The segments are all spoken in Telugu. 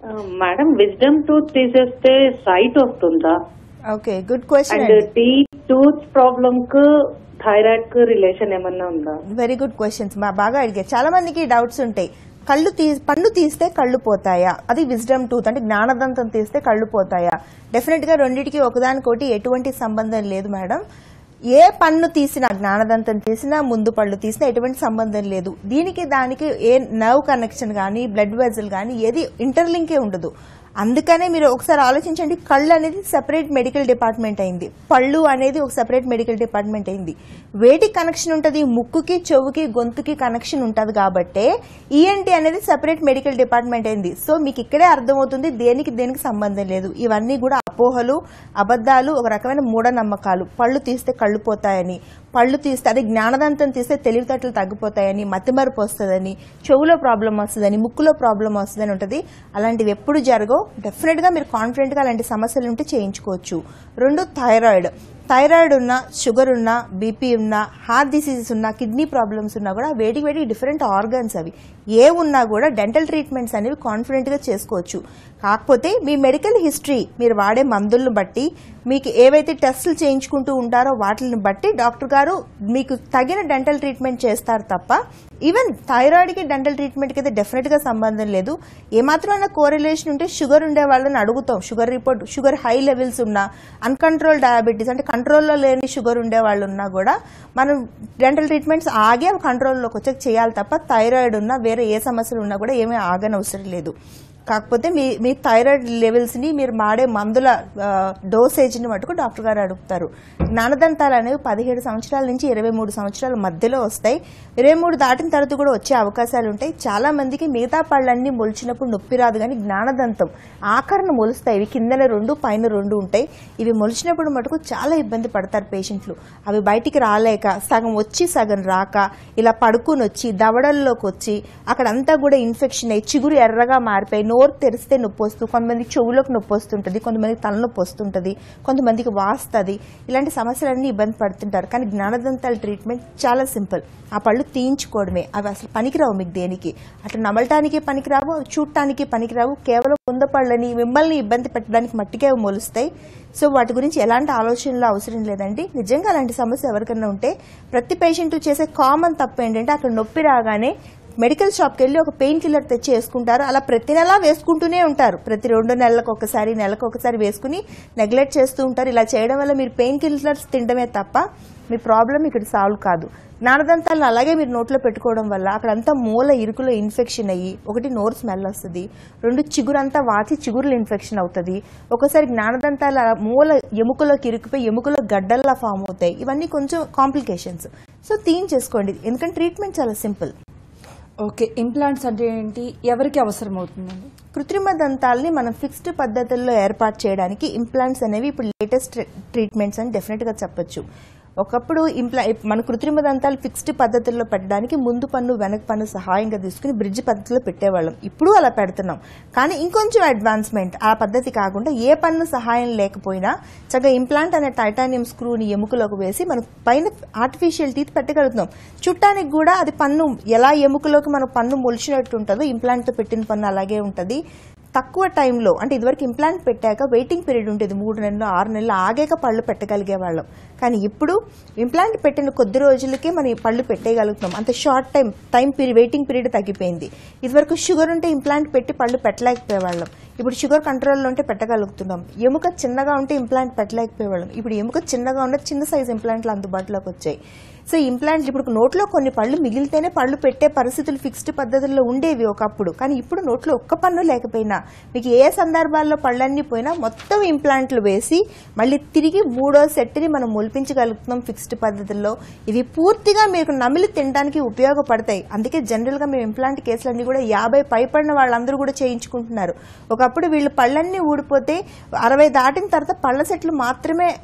మేడం విజ్డమ్ టూత్ తీసేస్తే సైట్ వస్తుందా okay good question and the tooth problem కు థైరాయిడ్ కు రిలేషన్ ఏమన్నా ఉందా వెరీ గుడ్ క్వశ్చన్స్ మా బాగా అడిగారు చాలా మందికి డౌట్స్ ఉంటాయి కళ్ళు తీ పన్ను తీస్తే కళ్ళు పోతాయా అది విజ్డమ్ టూత్ అంటే జ్ఞానదంతం తీస్తే కళ్ళు పోతాయా డెఫినెట్ గా రెండింటికి ఒకదానికోటి ఎటువంటి సంబంధం లేదు మేడం ఏ పన్ను తీసినా జ్ఞానదంతం తీసినా ముందు పళ్ళు తీసినా ఎటువంటి సంబంధం లేదు దీనికి దానికి ఏ నర్వ్ కనెక్షన్ కానీ బ్లడ్ వెజల్ కానీ ఏది ఇంటర్లింకే ఉండదు అందుకనే మీరు ఒకసారి ఆలోచించండి కళ్ళు అనేది సెపరేట్ మెడికల్ డిపార్ట్మెంట్ అయింది పళ్ళు అనేది ఒక సెపరేట్ మెడికల్ డిపార్ట్మెంట్ అయింది వేటికి కనెక్షన్ ఉంటుంది ముక్కుకి చెవుకి గొంతుకి కనెక్షన్ ఉంటుంది కాబట్టే ఈఎన్టీ అనేది సెపరేట్ మెడికల్ డిపార్ట్మెంట్ అయింది సో మీకు ఇక్కడే అర్థమవుతుంది దేనికి దేనికి సంబంధం లేదు ఇవన్నీ కూడా అపోహలు అబద్ధాలు ఒక రకమైన మూఢనమ్మకాలు పళ్ళు తీస్తే కళ్ళు పోతాయని పళ్ళు తీస్తే అదే జ్ఞానదంతం తీస్తే తెలివితేటలు తగ్గిపోతాయని మతిమరుపు వస్తుందని చెవులో ప్రాబ్లం వస్తుందని ముక్కులో ప్రాబ్లం వస్తుందని ఉంటుంది అలాంటివి ఎప్పుడు జరగవు డెఫినెట్గా మీరు కాన్ఫిడెంట్గా అలాంటి సమస్యలు ఉంటే చేయించుకోవచ్చు రెండు థైరాయిడ్ థైరాయిడ్ ఉన్నా షుగర్ ఉన్నా బీపీ ఉన్నా హార్ట్ డిసీజెస్ ఉన్నా కిడ్నీ ప్రాబ్లమ్స్ ఉన్నా కూడా వేటికి వేటికి డిఫరెంట్ ఆర్గన్స్ అవి ఏ ఉన్నా కూడా డెంటల్ ట్రీట్మెంట్స్ అనేవి కాన్ఫిడెంట్గా చేసుకోవచ్చు కాకపోతే మీ మెడికల్ హిస్టరీ మీరు వాడే మందులను బట్టి మీకు ఏవైతే టెస్టులు చేయించుకుంటూ ఉంటారో వాటిని బట్టి డాక్టర్ గారు మీకు తగిన డెంటల్ ట్రీట్మెంట్ చేస్తారు తప్ప ఈవెన్ థైరాయిడ్కి డెంటల్ ట్రీట్మెంట్కి అయితే డెఫినెట్గా సంబంధం లేదు ఏమాత్రమైనా కోరిలేషన్ ఉంటే షుగర్ ఉండే వాళ్ళని అడుగుతాం sugar report sugar high levels ఉన్నా అన్కంట్రోల్ డయాబెటీస్ అంటే కంట్రోల్లో లేని షుగర్ ఉండే వాళ్ళు ఉన్నా కూడా మనం డెంటల్ ట్రీట్మెంట్స్ ఆగే అవి కంట్రోల్లోకి వచ్చాక చేయాలి తప్ప థైరాయిడ్ ఉన్నా వేరే ఏ సమస్యలు ఉన్నా కూడా ఏమీ ఆగనవసరం లేదు కాకపోతే మీ మీ థైరాయిడ్ లెవెల్స్ని మీరు మాడే మందుల డోసేజ్ని మటుకు డాక్టర్ గారు అడుగుతారు జ్ఞానదంతాలు అనేవి పదిహేడు సంవత్సరాల నుంచి ఇరవై మూడు సంవత్సరాల మధ్యలో వస్తాయి ఇరవై మూడు దాటిన తర్వాత కూడా వచ్చే అవకాశాలు ఉంటాయి చాలా మందికి మిగతా పళ్ళన్నీ మొలిచినప్పుడు నొప్పి రాదు కానీ జ్ఞానదంతం ఆఖరణ మొలుస్తాయి ఇవి కిందన రెండు పైన రెండు ఉంటాయి ఇవి మొలిచినప్పుడు మటుకు చాలా ఇబ్బంది పడతారు పేషెంట్లు అవి బయటికి రాలేక సగం వచ్చి సగం రాక ఇలా పడుకుని వచ్చి దవడల్లోకి వచ్చి అక్కడంతా కూడా ఇన్ఫెక్షన్ అయ్యి చిగురు ఎర్రగా మారిపోయి నోరు తెరిస్తే నొప్పి వస్తుంది కొంతమందికి చెవులోకి నొప్పి వస్తుంటుంది కొంతమందికి తలనొప్పి వస్తుంటుంది కొంతమందికి వాస్తుంది ఇలాంటి సమస్యలన్నీ ఇబ్బంది పడుతుంటారు కానీ జ్ఞానదంతాల ట్రీట్మెంట్ చాలా సింపుల్ ఆ పళ్ళు తీయించుకోవడమే అవి అసలు పనికిరావు మీకు దేనికి అట్లా నమలటానికి పనికిరావు అవి చూడటానికి పనికిరావు కేవలం ముంద పళ్ళని మిమ్మల్ని ఇబ్బంది పెట్టడానికి మట్టికే అవి మొలుస్తాయి సో వాటి గురించి ఎలాంటి ఆలోచనలు అవసరం లేదండి నిజంగా అలాంటి సమస్య ఎవరికైనా ఉంటే ప్రతి పేషెంట్ చేసే కామన్ తప్పు ఏంటంటే అక్కడ నొప్పి రాగానే మెడికల్ షాప్కి వెళ్ళి ఒక పెయిన్ కిల్లర్ తెచ్చి వేసుకుంటారు అలా ప్రతి నెలా వేసుకుంటూనే ఉంటారు ప్రతి రెండు నెలలకు ఒకసారి నెలకు ఒకసారి వేసుకుని నెగ్లెక్ట్ చేస్తూ ఉంటారు ఇలా చేయడం వల్ల మీరు పెయిన్ కిల్లర్స్ తినడమే తప్ప మీ ప్రాబ్లం ఇక్కడ సాల్వ్ కాదు జ్ఞానదంతాలను అలాగే మీరు నోట్లో పెట్టుకోవడం వల్ల అక్కడంతా మూల ఇరుకులో ఇన్ఫెక్షన్ అయ్యి ఒకటి నోరు స్మెల్ వస్తుంది రెండు చిగురంతా వాచి చిగురులు ఇన్ఫెక్షన్ అవుతుంది ఒకసారి జ్ఞానదంతాల మూల ఎముకలోకి ఇరుకుపోయి ఎముకలో గడ్డల్లా ఫామ్ అవుతాయి ఇవన్నీ కొంచెం కాంప్లికేషన్స్ సో తీయించేసుకోండి ఎందుకంటే ట్రీట్మెంట్ చాలా సింపుల్ ఓకే ఇంప్లాంట్స్ అంటే ఏంటి ఎవరికి అవసరం అవుతుందండి కృత్రిమ దంతాలని మనం ఫిక్స్డ్ పద్ధతుల్లో ఏర్పాటు చేయడానికి ఇంప్లాంట్స్ అనేవి ఇప్పుడు లేటెస్ట్ ట్రీట్మెంట్స్ అని డెఫినెట్ గా చెప్పొచ్చు ఒకప్పుడు ఇంప్లా మన కృత్రిమ దంతాలు ఫిక్స్డ్ పద్ధతుల్లో పెట్టడానికి ముందు పన్ను వెనక పన్ను సహాయంగా తీసుకుని బ్రిడ్జ్ పద్ధతిలో పెట్టేవాళ్ళం ఇప్పుడు అలా పెడుతున్నాం కానీ ఇంకొంచెం అడ్వాన్స్మెంట్ ఆ పద్ధతి కాకుండా ఏ పన్ను సహాయం లేకపోయినా చక్కగా ఇంప్లాంట్ అనే టైటానియం స్క్రూని ఎముకలోకి వేసి మనం పైన ఆర్టిఫిషియల్ టీత్ పెట్టగలుగుతున్నాం చుట్టానికి కూడా అది పన్ను ఎలా ఎముకలోకి మన పన్ను మొలిచినట్టు ఉంటుందో ఇంప్లాంట్తో పెట్టిన పన్ను అలాగే ఉంటుంది తక్కువ టైంలో అంటే ఇదివరకు ఇంప్లాంట్ పెట్టాక వెయిటింగ్ పీరియడ్ ఉండేది మూడు నెలలు ఆరు నెలలు ఆగాక పళ్ళు పెట్టగలిగే వాళ్ళం కానీ ఇప్పుడు ఇంప్లాంట్ పెట్టిన కొద్ది రోజులకే మనం ఈ పళ్ళు పెట్టేయగలుగుతున్నాం అంత short time time period waiting period తగ్గిపోయింది ఇదివరకు షుగర్ ఉంటే ఇంప్లాంట్ పెట్టి పళ్ళు పెట్టలేకపోయేవాళ్ళం ఇప్పుడు షుగర్ కంట్రోల్లో ఉంటే పెట్టగలుగుతున్నాం ఎముక చిన్నగా ఉంటే ఇంప్లాంట్ పెట్టలేకపోయేవాళ్ళం ఇప్పుడు ఎముక చిన్నగా ఉన్న చిన్న సైజ్ ఇంప్లాంట్లు అందుబాటులోకి వచ్చాయి సో ఇంప్లాంట్లు ఇప్పుడు నోట్లో కొన్ని పళ్ళు మిగిలితేనే పళ్ళు పెట్టే పరిస్థితులు ఫిక్స్డ్ పద్ధతుల్లో ఉండేవి ఒకప్పుడు కానీ ఇప్పుడు నోట్లో ఒక్క పన్ను లేకపోయినా మీకు ఏ సందర్భాల్లో పళ్ళన్నీ పోయినా మొత్తం ఇంప్లాంట్లు వేసి మళ్ళీ తిరిగి మూడో సెట్ని మనం మొలిపించగలుగుతున్నాం ఫిక్స్డ్ పద్ధతుల్లో ఇవి పూర్తిగా మీకు నమిలి తినడానికి ఉపయోగపడతాయి అందుకే జనరల్గా మేము ఇంప్లాంట్ కేసులన్నీ కూడా యాభై పైపడిన వాళ్ళందరూ కూడా చేయించుకుంటున్నారు ఒకప్పుడు వీళ్ళు పళ్ళన్నీ ఊడిపోతే అరవై దాటిన తర్వాత పళ్ళ సెట్లు మాత్రమే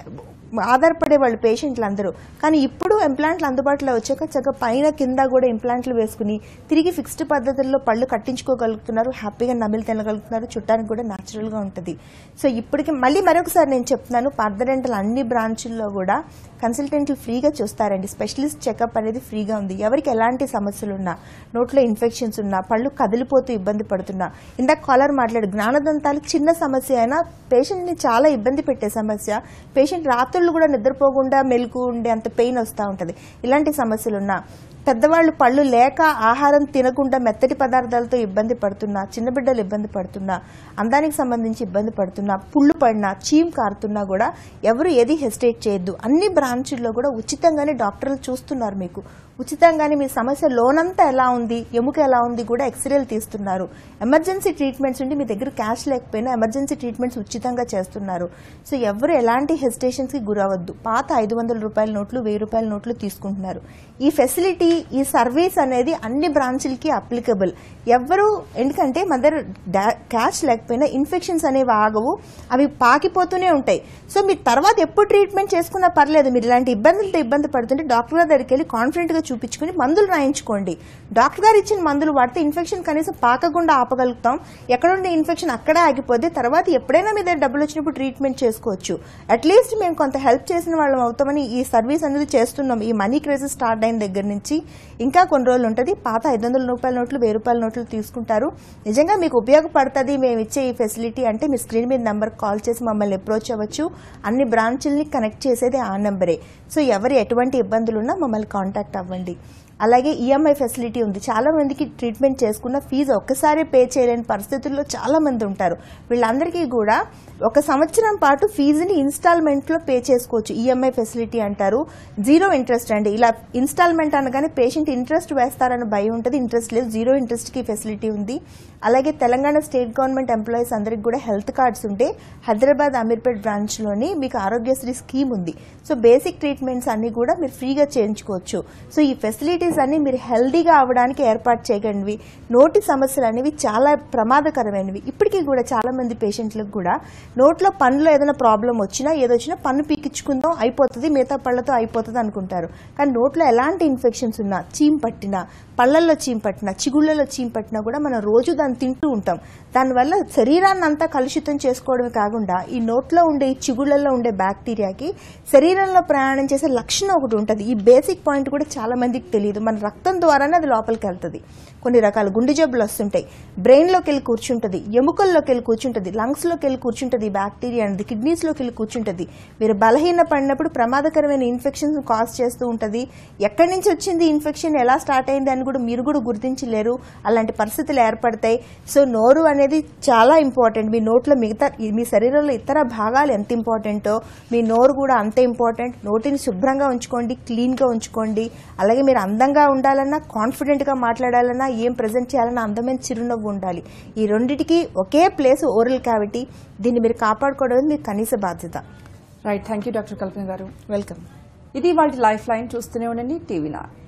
ఆధారపడే వాళ్ళు పేషెంట్లు అందరూ కానీ ఇప్పుడు ఇంప్లాంట్లు అందుబాటులో వచ్చాక చక్కగా పైన కింద కూడా ఇంప్లాంట్లు వేసుకుని తిరిగి ఫిక్స్డ్ పద్ధతుల్లో పళ్ళు కట్టించుకోగలుగుతున్నారు హ్యాపీగా నమిలి తినగలుగుతున్నారు చుట్టానికి కూడా natural గా ఉంటుంది సో ఇప్పటికి మళ్ళీ మరొకసారి నేను చెప్తున్నాను పార్దడెంటల్ అన్ని బ్రాంచుల్లో కూడా కన్సల్టెంట్లు ఫ్రీగా చూస్తారండి స్పెషలిస్ట్ చెకప్ అనేది ఫ్రీగా ఉంది ఎవరికి ఎలాంటి సమస్యలు ఉన్నా నోట్లో ఇన్ఫెక్షన్స్ ఉన్నా పళ్ళు కదిలిపోతూ ఇబ్బంది పడుతున్నా ఇందాక కాలర్ మాట్లాడు జ్ఞానదంతాలు చిన్న సమస్య అయినా పేషెంట్ని చాలా ఇబ్బంది పెట్టే సమస్య పేషెంట్ రాత్రులు కూడా నిద్రపోకుండా మెలకు ఉండే అంత పెయిన్ వస్తూ ఉంటుంది ఇలాంటి సమస్యలు ఉన్నా పెద్దవాళ్ళు పళ్ళు లేక ఆహారం తినకుండా మెత్తటి పదార్థాలతో ఇబ్బంది పడుతున్నా చిన్న బిడ్డలు ఇబ్బంది పడుతున్నా అందానికి సంబంధించి ఇబ్బంది పడుతున్నా పుళ్ళు పడినా చీమ్ కారుతున్నా కూడా ఎవరు ఏది హెసిటేట్ చేయొద్దు అన్ని బ్రాంచుల్లో కూడా ఉచితంగానే డాక్టర్లు చూస్తున్నారు మీకు ఉచితంగానే మీ సమస్య లోనంతా ఎలా ఉంది ఎముక ఎలా ఉంది కూడా ఎక్స్రేలు తీస్తున్నారు ఎమర్జెన్సీ ట్రీట్మెంట్స్ ఉండి మీ దగ్గర క్యాష్ లేకపోయినా ఎమర్జెన్సీ ట్రీట్మెంట్స్ ఉచితంగా చేస్తున్నారు సో ఎవరు ఎలాంటి hesitations కి గురవద్దు పాత ఐదు వందల రూపాయల నోట్లు వెయ్యి రూపాయల నోట్లు తీసుకుంటున్నారు ఈ ఫెసిలిటీ ఈ సర్వీస్ అనేది అన్ని బ్రాంచులకి అప్లికబుల్ ఎవరు ఎందుకంటే మన దగ్గర క్యాష్ లేకపోయినా ఇన్ఫెక్షన్స్ అనేవి ఆగవు అవి పాకిపోతూనే ఉంటాయి సో మీరు తర్వాత ఎప్పుడు ట్రీట్మెంట్ చేసుకున్నా పర్లేదు మీరు ఇలాంటి ఇబ్బందులతో ఇబ్బంది పడుతుంటే డాక్టర్ గారి దగ్గరికి వెళ్ళి కాన్ఫిడెంట్ గా చూపించుకుని మందులు రాయించుకోండి డాక్టర్ గారు ఇచ్చిన మందులు వాడితే ఇన్ఫెక్షన్ కనీసం పాకకుండా ఆపగలుగుతాం ఎక్కడుండే ఇన్ఫెక్షన్ అక్కడే ఆగిపోతే తర్వాత ఎప్పుడైనా మీ దగ్గర డబ్బులు వచ్చినప్పుడు ట్రీట్మెంట్ చేసుకోవచ్చు అట్లీస్ట్ మేము కొంత హెల్ప్ చేసిన వాళ్ళం అవుతామని ఈ సర్వీస్ అనేది చేస్తున్నాం ఈ మనీ క్రేజెస్ స్టార్ట్ అయిన దగ్గర నుంచి ఇంకా కొన్ని రోజులు ఉంటుంది పాత ఐదు వందల రూపాయల నోట్లు వెయ్యి రూపాయల నోట్లు తీసుకుంటారు నిజంగా మీకు ఉపయోగపడుతుంది మేము ఇచ్చే ఈ ఫెసిలిటీ అంటే మీ స్క్రీన్ మీద నెంబర్ కాల్ చేసి మమ్మల్ని అప్రోచ్ అవ్వచ్చు అన్ని బ్రాంచుల్ని కనెక్ట్ చేసేది ఆ నెంబరే సో ఎవరు ఎటువంటి ఇబ్బందులు ఉన్నా మమ్మల్ని కాంటాక్ట్ అవ్వండి అలాగే ఈఎంఐ ఫెసిలిటీ ఉంది చాలా మందికి ట్రీట్మెంట్ చేసుకున్న ఫీజు ఒక్కసారి పే చేయలేని పరిస్థితుల్లో చాలా మంది ఉంటారు వీళ్ళందరికీ కూడా ఒక సంవత్సరం పాటు ఫీజుని ఇన్స్టాల్మెంట్ లో పే చేసుకోవచ్చు ఈఎంఐ ఫెసిలిటీ అంటారు జీరో ఇంట్రెస్ట్ అండి ఇలా ఇన్స్టాల్మెంట్ అనగానే పేషెంట్ ఇంట్రెస్ట్ వేస్తారని భయం ఉంటుంది ఇంట్రెస్ట్ లేదు జీరో ఇంట్రెస్ట్ కి ఫెసిలిటీ ఉంది అలాగే తెలంగాణ స్టేట్ గవర్నమెంట్ ఎంప్లాయీస్ అందరికి కూడా హెల్త్ కార్డ్స్ ఉంటే హైదరాబాద్ అమీర్పేట్ బ్రాంచ్ లోని మీకు ఆరోగ్యశ్రీ స్కీమ్ ఉంది సో బేసిక్ ట్రీట్మెంట్స్ అన్ని కూడా మీరు ఫ్రీగా చేయించుకోవచ్చు సో ఈ ఫెసిలిటీస్ అన్ని మీరు హెల్దీగా అవడానికి ఏర్పాటు చేయగలిగినవి నోటి సమస్యలు అనేవి చాలా ప్రమాదకరమైనవి ఇప్పటికీ కూడా చాలా మంది పేషెంట్లకు కూడా నోట్లో పన్నులో ఏదైనా ప్రాబ్లం వచ్చినా ఏదొచ్చినా పన్ను పీకించుకుందాం అయిపోతుంది మిగతా పళ్ళతో అయిపోతుంది అనుకుంటారు కానీ నోట్లో ఎలాంటి ఇన్ఫెక్షన్స్ ఉన్నా చీమ్ పట్టినా పళ్ళల్లో చీమ్ పట్టినా చిగుళ్ళలో చీమ్ పట్టినా కూడా మనం రోజు దాన్ని తింటూ ఉంటాం దానివల్ల శరీరాన్ని అంతా కలుషితం చేసుకోవడమే కాకుండా ఈ నోట్లో ఉండే ఈ చిగుళ్ళల్లో ఉండే బ్యాక్టీరియాకి శరీరంలో ప్రయాణం చేసే లక్షణం ఒకటి ఉంటుంది ఈ బేసిక్ పాయింట్ కూడా చాలా మందికి తెలియదు మన రక్తం ద్వారానే అది లోపలికి వెళ్తుంది కొన్ని రకాల గుండె జబ్బులు వస్తుంటాయి బ్రెయిన్లోకి వెళ్ళి కూర్చుంటుంది ఎముకల్లోకి వెళ్ళి కూర్చుంటుంది లంగ్స్లోకి వెళ్ళి కూర్చుంటుంది ఈ బ్యాక్టీరియా అనేది కిడ్నీస్లోకి వెళ్ళి కూర్చుంటుంది మీరు బలహీన పడినప్పుడు ప్రమాదకరమైన ఇన్ఫెక్షన్స్ కాజ్ చేస్తూ ఉంటుంది ఎక్కడి నుంచి వచ్చింది ఇన్ఫెక్షన్ ఎలా స్టార్ట్ అయింది అని కూడా మీరు కూడా గుర్తించలేరు అలాంటి పరిస్థితులు ఏర్పడతాయి సో నోరు అనేది చాలా ఇంపార్టెంట్ మీ నోట్లో మిగతా మీ శరీరంలో ఇతర భాగాలు ఎంత ఇంపార్టెంటో మీ నోరు కూడా అంతే ఇంపార్టెంట్ నోటిని శుభ్రంగా ఉంచుకోండి క్లీన్గా ఉంచుకోండి అలాగే మీరు అందంగా ఉండాలన్నా కాన్ఫిడెంట్గా మాట్లాడాలన్నా ఏం ప్రజెంట్ చేయాలన్నా అందమైన చిరునవ్వు ఉండాలి ఈ రెండిటికి ఒకే ప్లేస్ ఓరల్ క్యావిటీ దీన్ని మీరు కాపాడుకోవడం మీ కనీస బాధ్యత right thank you doctor Kalpana garu welcome ఇది వాళ్ళ లైఫ్ లైన్ చూస్తూనే ఉండండి టీవీ నా